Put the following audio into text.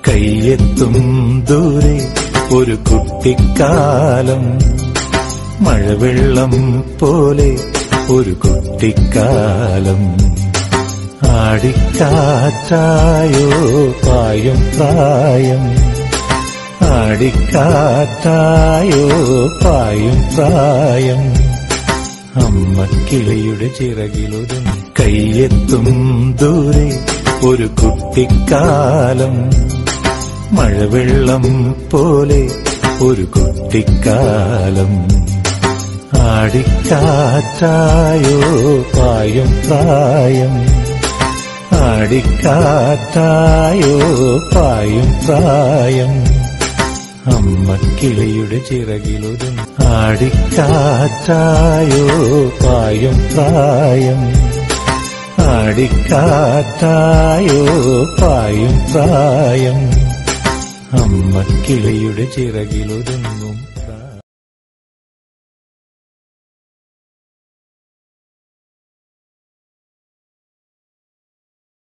കയ്യെത്തും ദൂരെ ഒരു കുട്ടിക്കാലം മഴവെള്ളം പോലെ ഒരു കുട്ടിക്കാലം ആടിക്കാറ്റായോ പായും പ്രായം ആടിക്കാറ്റായോ പായും പ്രായം അമ്മ കിളിയുടെ ചിറകിലൊതുങ്ങി കയ്യെത്തും ദൂരെ ഒരു കുട്ടിക്കാലം മഴവെള്ളം പോലെ ഒരു കുട്ടിക്കാലം ആടിക്കാറ്റായോ പായും പ്രായം ആടിക്കാറ്റായോ പായും പ്രായം അമ്മ കിളിയുടെ ചിറകിലൊതുങ്ങി ആടിക്കാറ്റായോ പായും പ്രായം ആടിക്കാറ്റായോ പായും പ്രായം അമ്മ കിളിയുടെ ചിറകിലൊതുങ്ങും